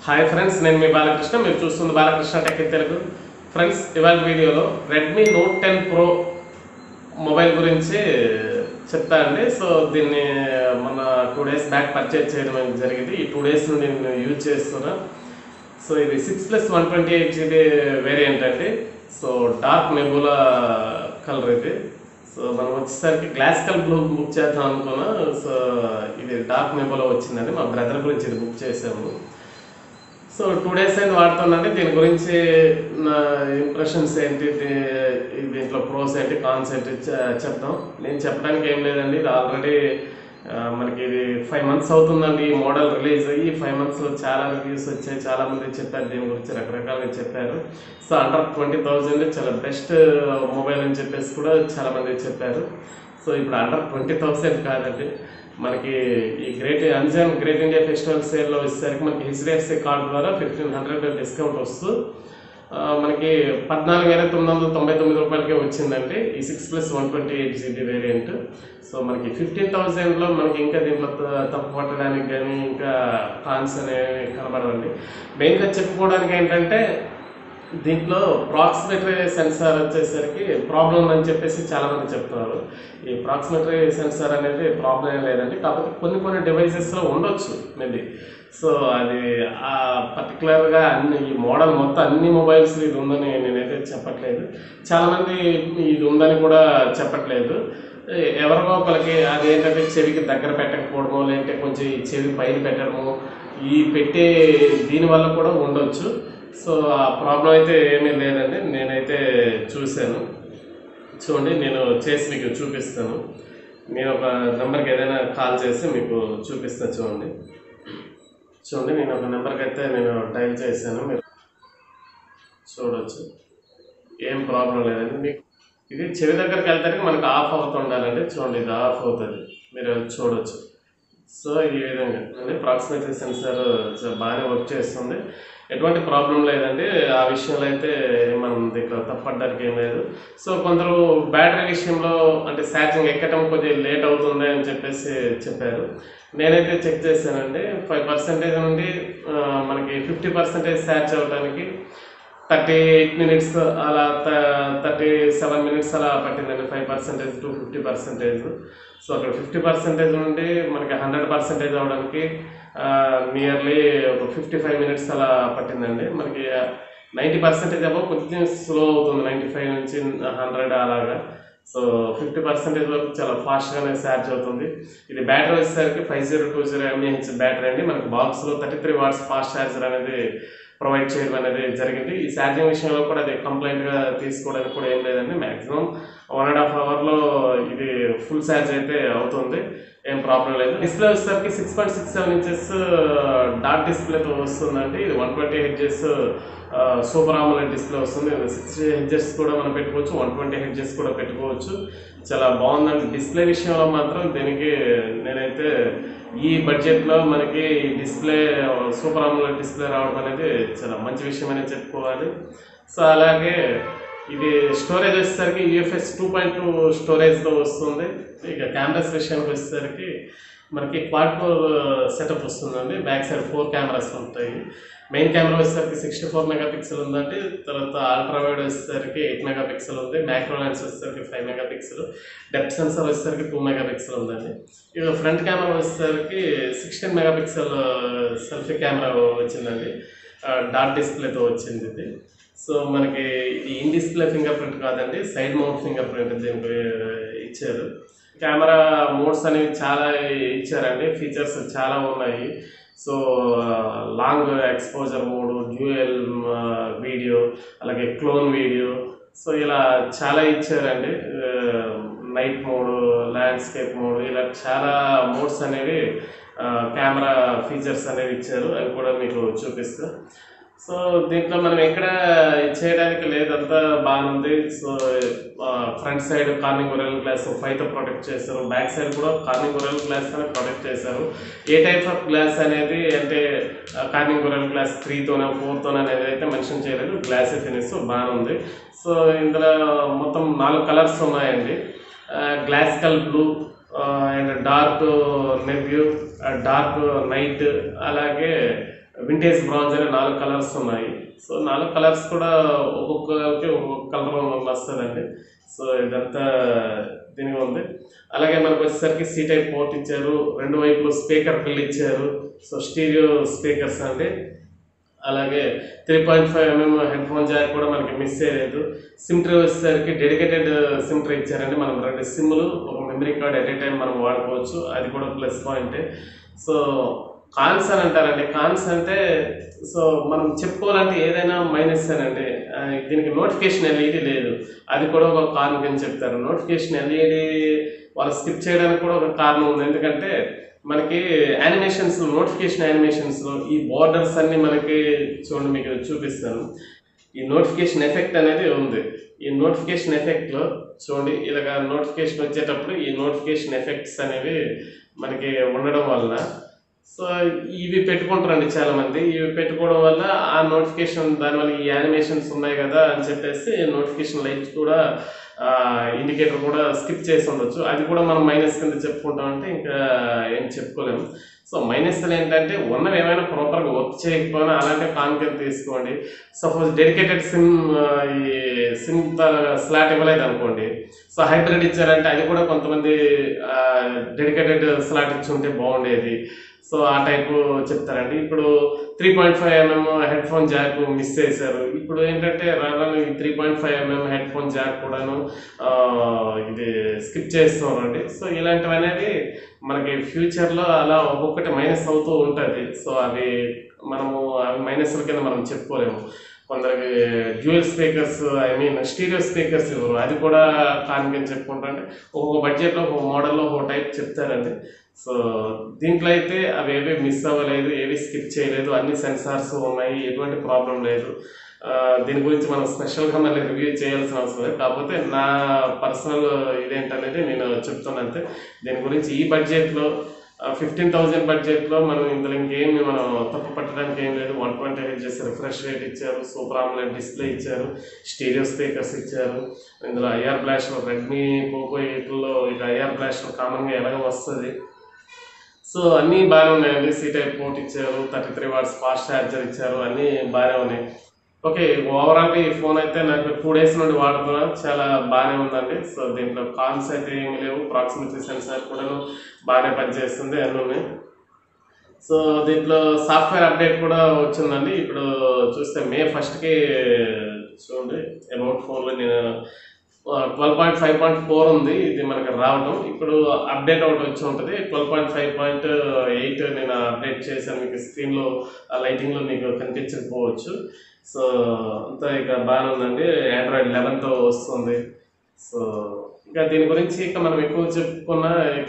hi friends నేను మీ బాలకృష్ణ మీరు చూస్తుంది Balakrishna tech in Telugu friends ఇవాళ వీడియోలో Redmi Note ten Pro mobile గురించి చెప్తా అండి సో దీన్ని మన టూ డేస్ బ్యాక్ పర్చేజ్ చేయడం జరిగింది ఈ టూ డేస్ నుండి నేను యూజ్ చేస్తున్నా సో ఇది six plus one twenty eight GB variant అండి సో డార్క్ నెబులా కలర్ ఇది సో మనం వచ్చేసరికి గ్లాస్ కలర్ బ్లూ బుక్ చేద్దాం అనుకున్నా సో ఇది డార్క్ నెబులా వచ్చిందండి మా బ్రదర్ గురించి ఇది బుక్ చేసాము సో టూ డేస్ అయింది వాడుతున్నాండి దీని గురించి నా ఇంప్రెషన్స్ ఏంటి దీ- దీంట్లో ప్రోస్ ఏంటి కాన్స్ ఏంటి చె- చెప్తాం నేను చెప్పడానికి ఏం లేదండి ఇది ఆల్రెడీ మనకి ఇది ఫైవ్ మంత్స్ అవుతుందండి ఈ మోడల్ రిలీజ్ అయ్యి ఫైవ్ మంత్స్లో చాలా రివ్యూస్ వచ్చాయి చాలా మంది చెప్పారు దీని గురించి రకరకాలుగా చెప్పారు సో అండర్ ట్వంటీ థౌజండ్ చాలా బెస్ట్ మొబైల్ అని చెప్పేసి కూడా చాలా మంది చెప్పారు సో ఇప్పుడు అండర్ ట్వంటీ థౌసండ్ కాదండి మనకి ఈ గ్రేట్ అంజన్ గ్రేట్ ఇండియా ఫెస్టివల్ సేల్లో వచ్చేసరికి మనకి హెచ్డిఎఫ్సి కార్డు ద్వారా ఫిఫ్టీన్ హండ్రెడ్ డిస్కౌంట్ వస్తూ ఆ, మనకి పద్నాలుగు వేల తొమ్మిది వందల తొంభై తొమ్మిది రూపాయలకే వచ్చిందండి ఈ six plus one twenty eight GB variant so మనకి ఫిఫ్టీన్ థౌజండ్లో మనకి ఇంకా దీంట్లో త- తప్పు పట్టడానికి కానీ ఇంకా కాన్స్ అనేవి కనబడవండి మెయిన్గా చెప్పుకోవడానికి ఏంటంటే దీంట్లో ప్రాక్సిమేటరీ సెన్సార్ వచ్చేసరికి ప్రాబ్లం అని చెప్పేసి చాలా మంది చెప్తున్నారు ఈ ప్రాక్సిమేటరీ సెన్సార్ అనేది ప్రాబ్లం ఏం లేదండి కాకపోతే కొన్ని కొన్ని డివైసెస్లో ఉండొచ్చు మేబీ సో అది ఆ పర్టికులర్గా అన్ని ఈ మోడల్ మొత్తం అన్ని మొబైల్స్ ఇది ఉందని నేనైతే చెప్పట్లేదు చాలామంది ఇది ఉందని కూడా చెప్పట్లేదు ఎ- ఎవరికో ఒకరికి అది ఏంటంటే చెవికి దగ్గర పెట్టకపోవడమో లేదంటే కొంచెం ఈ చెవి పైన పెట్టడము ఈ పెట్టే దీనివల్ల కూడా ఉండొచ్చు సో ఆ ప్రాబ్లం అయితే ఏమీ లేదండి నేనైతే చూశాను చూడండి నేను చేసి మీకు చూపిస్తాను నేను ఒక నెంబర్కి ఏదైనా కాల్ చేసి మీకు చూపిస్తాను చూడండి చూడండి నేను ఒక నెంబర్కి అయితే నేను డైల్ చేశాను మీరు చూడొచ్చు ఏం ప్రాబ్లం లేదండి మీకు ఇది చెవి దగ్గరికి వెళ్తానికి మనకు ఆఫ్ అవుతుండాలండి చూడండి ఇది ఆఫ్ అవుతుంది మీరు చూడొచ్చు సో ఈ విధంగా అంటే ప్రాక్సిమేటరీ సెన్సార్ బాగానే వర్క్ చేస్తుంది ఎటువంటి ప్రాబ్లం లేదండి ఆ విషయంలో అయితే మనం దీంట్లో తప్పడానికి ఏం లేదు సో కొందరు బ్యాటరీ విషయంలో అంటే ఛార్జింగ్ ఎక్కడం కొద్దిగా లేట్ అవుతుంది అని చెప్పేసి చెప్పారు నేనైతే చెక్ చేశానండి ఫైవ్ పర్సెంటేజ్ నుండి ఆ, మనకి ఫిఫ్టీ పర్సెంటేజ్ ఛార్జ్ అవ్వడానికి థర్టీ ఎయిట్ మినిట్స్ అలా థర్టీ సెవెన్ మినిట్స్ అలా పట్టిందండి five percentage to fifty percentage so అక్కడ ఫిఫ్టీ పర్సెంటేజ్ నుండి మనకి హండ్రెడ్ పర్సెంటేజ్ అవడానికి నియర్లీ ఒక ఫిఫ్టీ ఫైవ్ మినిట్స్ అలా పట్టిందండి మనకి నైంటీ పర్సెంటేజ్ ఏమో కొంచెం స్లో అవుతుంది నైంటీ ఫైవ్ నుంచి హండ్రెడ్ అలాగా సో ఫిఫ్టీ పర్సెంటేజ్ వరకు చాలా ఫాస్ట్గానే ఛార్జ్ అవుతుంది ఇది బ్యాటరీ వచ్చేసరికి five zero two zero mAh battery అండి మనకి బాక్స్లో thirty three watts fast charger అనేది ప్రొవైడ్ చేయడం అనేది జరిగింది ఈ ఛార్జింగ్ విషయంలో కూడా అది కంప్లైంట్గా తీసుకోవడానికి కూడా ఏం లేదండి మ్యాక్సిమం వన్ అండ్ హాఫ్ అవర్లో ఇది ఫుల్ ఛార్జ్ అయితే అవుతుంది ఏం ప్రాబ్లం లేదు డిస్ప్లే వచ్చేసరికి six point six seven inches dot డిస్ప్లేతో వస్తుందండి ఇది one twenty hertz super AMOLED display వస్తుంది సిక్స్టీ హెడ్జెస్ కూడా మనం పెట్టుకోవచ్చు వన్ ట్వంటీ హెడ్జెస్ కూడా పెట్టుకోవచ్చు చాలా బాగుందండి డిస్ప్లే విషయంలో మాత్రం దీనికి నేనైతే ఈ బడ్జెట్లో మనకి ఈ డిస్ప్లే సూపర్ ఆమోలెడ్ డిస్ప్లే రావడం అనేది చాలా మంచి విషయం అనేది చెప్పుకోవాలి సో అలాగే ఇది స్టోరేజ్ వచ్చేసరికి యూఎఫ్ఎస్ టూ పాయింట్ టూ స్టోరేజ్తో వస్తుంది ఇక కెమెరాస్ విషయానికి వచ్చేసరికి మనకి క్వాడ్ కోర్ సెటప్ వస్తుందండి బ్యాక్ సైడ్ ఫోర్ కెమెరాస్ ఉంటాయి మెయిన్ కెమెరా వచ్చేసరికి సిక్స్టీ ఫోర్ మెగా పిక్సెల్ ఉందండి తర్వాత అల్ట్రా వైడ్ వచ్చేసరికి ఎయిట్ మెగా పిక్సెల్ ఉంది మ్యాక్రో లెన్స్ వచ్చేసరికి five mega pixel depth sensor వచ్చేసరికి టూ మెగా పిక్సెల్ ఉందండి ఇక ఫ్రంట్ కెమెరా వచ్చేసరికి sixteen mega pixel selfie camera వచ్చిందండి డాట్ డిస్ప్లేతో వచ్చింది ఇది సో మనకి ఇది ఇన్ డిస్ప్లే ఫింగర్ ప్రింట్ కాదండి సైడ్ మౌంట్ ఫింగర్ ప్రింట్ దీనికి ఇచ్చారు కెమెరా మోడ్స్ అనేవి చాలా ఇచ్చారండి ఫీచర్స్ చాలా ఉన్నాయి so long exposure mode dual video అలాగే క్లోన్ వీడియో సో ఇలా చాలా ఇచ్చారండి నైట్ మోడ్ ల్యాండ్స్కేప్ మోడ్ ఇలా చాలా మోడ్స్ అనేవి కెమెరా ఫీచర్స్ అనేవి ఇచ్చారు అవి కూడా మీకు చూపిస్తా సో దీంట్లో మనం ఎక్కడ చేయడానికి లేదంతా బాగుంది so front side Corning Gorilla glass ఫైవ్తో ప్రొటెక్ట్ చేశారు బ్యాక్ సైడ్ కూడా కార్నింగ్ ఒరల్ గ్లాస్ అని ప్రొటెక్ట్ చేశారు ఏ టైప్ ఆఫ్ గ్లాస్ అనేది అంటే కార్నింగ్ ఒరల్ గ్లాస్ త్రీతోనే ఫోర్తోనే అనేది అయితే మెన్షన్ చేయలేదు గ్లాస్ ఫినిష్ బాగుంది సో ఇందులో మొత్తం నాలుగు కలర్స్ ఉన్నాయండి గ్లాసికల్ బ్లూ అండ్ డార్క్ నెవ్యూ డార్క్ నైట్ అలాగే వింటేజ్ బ్రాంజ్ అనే నాలుగు కలర్స్ ఉన్నాయి సో నాలుగు కలర్స్ కూడా ఒక్కొక్కకి ఒక్కొక్క కలర్ వస్తుందండి సో ఇదంతా దీనిగా ఉంది అలాగే మనకు వచ్చేసరికి సి టైప్ పోర్ట్ ఇచ్చారు రెండు వైపులు స్పీకర్ బిల్ ఇచ్చారు సో స్టీరియో స్పీకర్స్ అంటే అలాగే three point five mm head phone jack కూడా మనకి మిస్ అయ్యలేదు సిమ్ ట్రీ వచ్చేసరికి డెడికేటెడ్ సిమ్ ట్రీ ఇచ్చారండి మనం రెండు సిమ్లు ఒక memory card at a time మనం వాడుకోవచ్చు అది కూడా ప్లస్ పాయింటే సో కాన్స్ అని అంటారండి కాన్స్ అంటే సో మనం చెప్పుకోవాలంటే ఏదైనా మైనస్ అనండి ఆ, దీనికి నోటిఫికేషన్ ఎల్ఈడి లేదు అది కూడా ఒక కారణం కింద చెప్తారు నోటిఫికేషన్ ఎల్ఈడి వాళ్ళు స్కిప్ చేయడానికి కూడా ఒక కారణం ఉంది ఎందుకంటే మనకి యానిమేషన్స్ నోటిఫికేషన్ యానిమేషన్స్లో ఈ బార్డర్స్ అన్ని మనకి చూడండి మీకు చూపిస్తాను ఈ నోటిఫికేషన్ ఎఫెక్ట్ అనేది ఉంది ఈ నోటిఫికేషన్ ఎఫెక్ట్లో చూడండి ఇలాగ నోటిఫికేషన్ వచ్చేటప్పుడు ఈ నోటిఫికేషన్ ఎఫెక్ట్స్ అనేవి మనకి ఉండడం వలన సో ఇవి పెట్టుకుంటారండి చాలా మంది ఇవి పెట్టుకోవడం వల్ల ఆ నోటిఫికేషన్ దానివల్ల ఈ యానిమేషన్స్ ఉన్నాయి కదా అని చెప్పేసి నోటిఫికేషన్ లైట్ కూడా ఇండికేటర్ కూడా స్కిప్ చేసి ఉండొచ్చు అది కూడా మనం మైనస్ కింద చెప్పుకుంటామంటే ఇంకా ఏం చెప్పుకోలేము సో మైనస్లు ఏంటంటే ఉన్నవి ఏమైనా ప్రాపర్గా వర్క్ చేయకపోయినా అలాంటి కాన్ కింద తీసుకోండి సపోజ్ డెడికేటెడ్ సిమ్ ఈ సిమ్ స్లాట్ ఇవ్వలేదు అనుకోండి సో హైబ్రిడ్ ఇచ్చారంటే అది కూడా కొంతమంది డెడికేటెడ్ స్లాట్ ఇచ్చి ఉంటే బాగుండేది సో ఆ టైపు చెప్తారండి ఇప్పుడు three point five mm head phone jack miss చేశారు ఇప్పుడు ఏంటంటే రాను three point five mm head phone jack కూడాను ఆ, ఇది స్కిప్ చేస్తున్నారండి సో ఇలాంటివి అనేది మనకి ఫ్యూచర్లో అలా ఒక్కొక్కటి మైనస్ అవుతూ ఉంటుంది సో అవి మనము అవి మైనస్ల కింద మనం చెప్పుకోలేము కొందరికి dual speakers I mean stereo speakers ఇవ్వరు అది కూడా కానికని చెప్పుకుంటారంటే ఒక్కొక్క బడ్జెట్లో ఒక్కొక్క మోడల్లో ఒక టైప్ చెప్తారండి సో దీంట్లో అయితే అవి ఏవి మిస్ అవ్వలేదు ఏవి స్కిప్ చేయలేదు అన్ని సెన్సార్స్ ఉన్నాయి ఎటువంటి ప్రాబ్లం లేదు ఆ, దీని గురించి మనం స్పెషల్గా మళ్ళీ రివ్యూ చేయాల్సిన అవసరం లేదు కాకపోతే నా పర్సనల్ ఇదేంటనేది నేను చెప్తాను అంతే దీని గురించి ఈ బడ్జెట్లో ఫిఫ్టీన్ థౌజండ్ బడ్జెట్లో మనం ఇందులో ఇంకేం మనం తప్పు పట్టడానికి ఏం లేదు one twenty Hz refresh rate ఇచ్చారు సూపర్ ఆమ్లెట్ డిస్ప్లే ఇచ్చారు స్టీరియో స్పీకర్స్ ఇచ్చారు ఇందులో ఐఆర్ ఫ్లాష్ రెడ్మీ పోకో ఎయిట్లో ఇక ఐఆర్ ఫ్లాష్ కామన్గా ఎలాగ వస్తుంది సో అన్నీ బాగానే ఉన్నాయండి సీ టైప్ పోర్ట్ ఇచ్చారు thirty three watts fast charger ఇచ్చారు అన్నీ బాగానే ఉన్నాయి ఓకే ఓవరాల్గా ఈ ఫోన్ అయితే నాకు టూ డేస్ నుండి వాడుతున్నాను చాలా బాగానే ఉందండి సో దీంట్లో కాన్స్ అయితే ఏమీ లేవు ప్రాక్సిమిటీ సెన్సార్ కూడా బాగానే పనిచేస్తుంది అన్నీ ఉన్నాయి సో దీంట్లో సాఫ్ట్వేర్ అప్డేట్ కూడా వచ్చిందండి ఇప్పుడు చూస్తే మే ఫస్ట్కి చూడండి అబౌట్ ఫోన్లో నేను twelve point five point four ఉంది ఇది మనకి రావడం ఇప్పుడు అప్డేట్ ఒకటి వచ్చి ఉంటుంది twelve point five point eight నేను అప్డేట్ చేశాను మీకు స్క్రీన్లో ఆ లైటింగ్లో మీకు కనిపించకపోవచ్చు సో అంతా ఇక బాగానే ఉందండి ఆండ్రాయిడ్ లెవెన్తో వస్తుంది సో ఇంకా దీని గురించి ఇక మనం ఎక్కువ చెప్పుకున్నా ఇక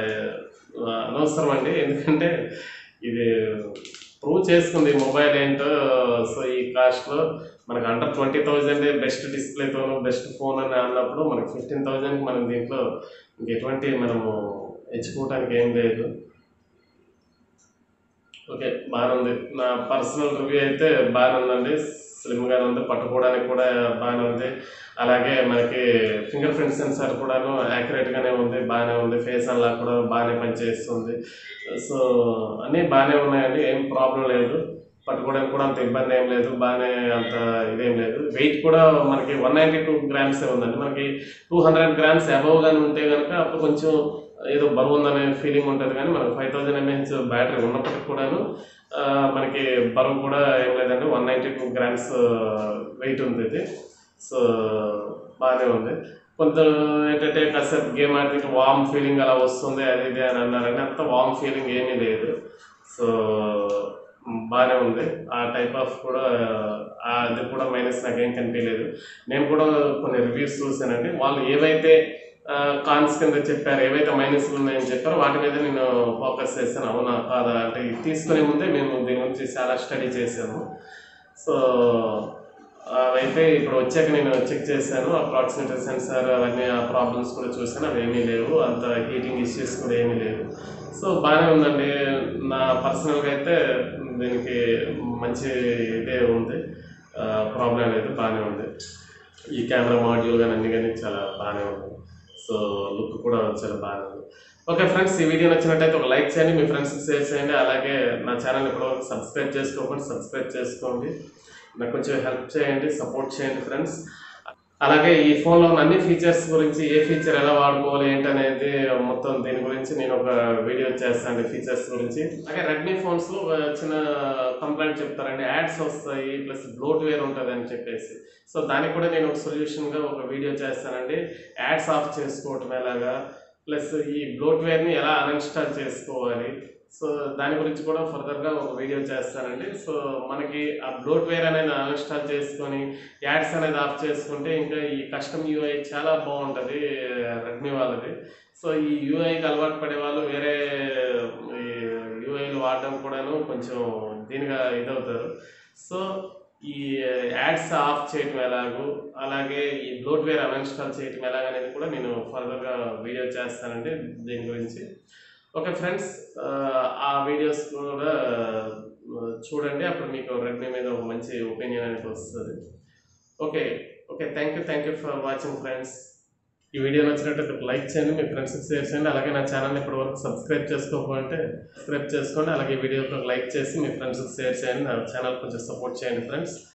ఆ, అనవసరం అండి ఎందుకంటే ఇది ప్రూవ్ చేసుకుంది మొబైల్ ఏంటో సో ఈ కాస్ట్లో మనకు అండర్ ట్వంటీ థౌజండ్ బెస్ట్ డిస్ప్లేతోను బెస్ట్ ఫోన్ అని అన్నప్పుడు మనకి ఫిఫ్టీన్ థౌజండ్కి మనం దీంట్లో ఇంకెటువంటి మనము ఎంచుకోవటానికి ఏం లేదు ఓకే బాగానే ఉంది నా పర్సనల్ రివ్యూ అయితే బాగానే ఉందండి స్లిమ్గానే ఉంది పట్టుకోవడానికి కూడా బాగానే ఉంది అలాగే మనకి ఫింగర్ ప్రింట్ సెన్సార్ కూడాను యాక్యురేట్గానే ఉంది బాగానే ఉంది ఫేస్ అన్లాక్ కూడా బాగానే పనిచేస్తుంది సో అన్నీ బాగానే ఉన్నాయండి ఏం ప్రాబ్లం లేదు పట్టుకోవడానికి కూడా అంత ఇబ్బంది ఏం లేదు బాగానే అంత ఇదేం లేదు వెయిట్ కూడా మనకి వన్ నైంటీ టూ గ్రామ్సే ఉందండి మనకి టూ హండ్రెడ్ గ్రామ్స్ అబవ్ కానీ ఉంటే కనుక అప్పుడు కొంచెం ఏదో బరువు ఉందనే ఫీలింగ్ ఉంటుంది కానీ మనకి ఫైవ్ థౌజండ్ ఎంఏహెచ్ బ్యాటరీ ఉన్నప్పటికీ కూడాను ఆ, మనకి బరువు కూడా ఏం లేదండి one ninety two grams weight ఉంది ఇది సో బాగానే ఉంది కొంత ఏంటంటే కాసేపు గేమ్ ఆడితే వామ్ ఫీలింగ్ అలా వస్తుంది అది ఇది అని అన్నారని అంత వామ్ ఫీలింగ్ ఏమీ లేదు సో బాగానే ఉంది ఆ టైప్ ఆఫ్ కూడా ఆ అది కూడా మైనస్ నాకేం కనిపించలేదు నేను కూడా కొన్ని రివ్యూస్ చూశానండి వాళ్ళు ఏవైతే కాన్స్ కింద చెప్పారు ఏవైతే మైనస్లు ఉన్నాయని చెప్పారో వాటి మీద నేను ఫోకస్ చేశాను అవునా కాదా అంటే ఇది తీసుకునే ముందే మేము దీని గురించి చాలా స్టడీ చేశాము సో అవైతే ఇప్పుడు వచ్చాక నేను చెక్ చేశాను అప్రాక్సిమేట్ సెన్సార్ అవన్నీ ఆ ప్రాబ్లమ్స్ కూడా చూశాను అవి ఏమీ లేవు అంత హీటింగ్ ఇష్యూస్ కూడా ఏమీ లేవు సో బాగానే ఉందండి నా పర్సనల్గా అయితే దీనికి మంచి ఇదే ఉంది ప్రాబ్లం లేదు బాగానే ఉంది ఈ కెమెరా మాడ్యూల్ కానీ అన్ని కానీ చాలా బాగానే ఉంది సో లుక్ కూడా చాలా బాగానే ఉంది ఓకే ఫ్రెండ్స్ ఈ వీడియో నచ్చినట్టయితే ఒక లైక్ చేయండి మీ ఫ్రెండ్స్కి షేర్ చేయండి అలాగే నా ఛానల్ ఇప్పటివరకు సబ్స్క్రైబ్ చేసుకోకండి సబ్స్క్రైబ్ చేసుకోండి నాకు కొంచెం హెల్ప్ చేయండి సపోర్ట్ చేయండి ఫ్రెండ్స్ అలాగే ఈ ఫోన్లో ఉన్న అన్ని ఫీచర్స్ గురించి ఏ ఫీచర్ ఎలా వాడుకోవాలి ఏంటనేది మొత్తం దీని గురించి నేను ఒక వీడియో చేస్తాను ఫీచర్స్ గురించి అలాగే రెడ్మీ ఫోన్స్లో ఒక చిన్న కంప్లైంట్ చెప్తారండి యాడ్స్ వస్తాయి ప్లస్ బ్లోట్వేర్ ఉంటుంది అని చెప్పేసి సో దానికి కూడా నేను ఒక సొల్యూషన్గా ఒక వీడియో చేస్తానండి యాడ్స్ ఆఫ్ చేసుకోవటం ఎలాగా ప్లస్ ఈ బ్లోట్వేర్ని ఎలా అన్ఇన్స్టాల్ చేసుకోవాలి సో దాని గురించి కూడా ఫర్దర్గా ఒక వీడియో చేస్తానండి సో మనకి ఆ బ్లోట్వేర్ అనేది అన్ఇన్స్టాల్ చేసుకొని యాడ్స్ అనేది ఆఫ్ చేసుకుంటే ఇంకా ఈ కస్టమ్ యూఐ చాలా బాగుంటుంది రెడ్మీ వాళ్ళది సో ఈ యూఐకి అలవాటు పడే వాళ్ళు వేరే యూఐలు వాడడం కూడాను కొంచెం దీనిగా ఇదవుతారు సో ఈ యాడ్స్ ఆఫ్ చేయటం ఎలాగో అలాగే ఈ బ్లోట్వేర్ అన్ఇన్స్టాల్ చేయటం ఎలాగనేది కూడా నేను ఫర్దర్గా వీడియో చేస్తానండి దీని గురించి ఓకే ఫ్రెండ్స్ ఆ వీడియోస్ కూడా ఆ, చూడండి అప్పుడు మీకు రెడ్మీ మీద ఒక మంచి ఒపీనియన్ అనేది వస్తుంది okay okay thank you thank you for watching friends ఈ వీడియో నచ్చినట్టయితే ఒక లైక్ చేయండి మీ ఫ్రెండ్స్కి షేర్ చేయండి అలాగే నా ఛానల్ ఇప్పటి వరకు సబ్స్క్రైబ్ చేసుకోకపోతే సబ్స్క్రైబ్ చేసుకోండి అలాగే ఈ వీడియోకి ఒక లైక్ చేసి మీ ఫ్రెండ్స్కి షేర్ చేయండి నా ఛానల్ కొంచెం సపోర్ట్ చేయండి ఫ్రెండ్స్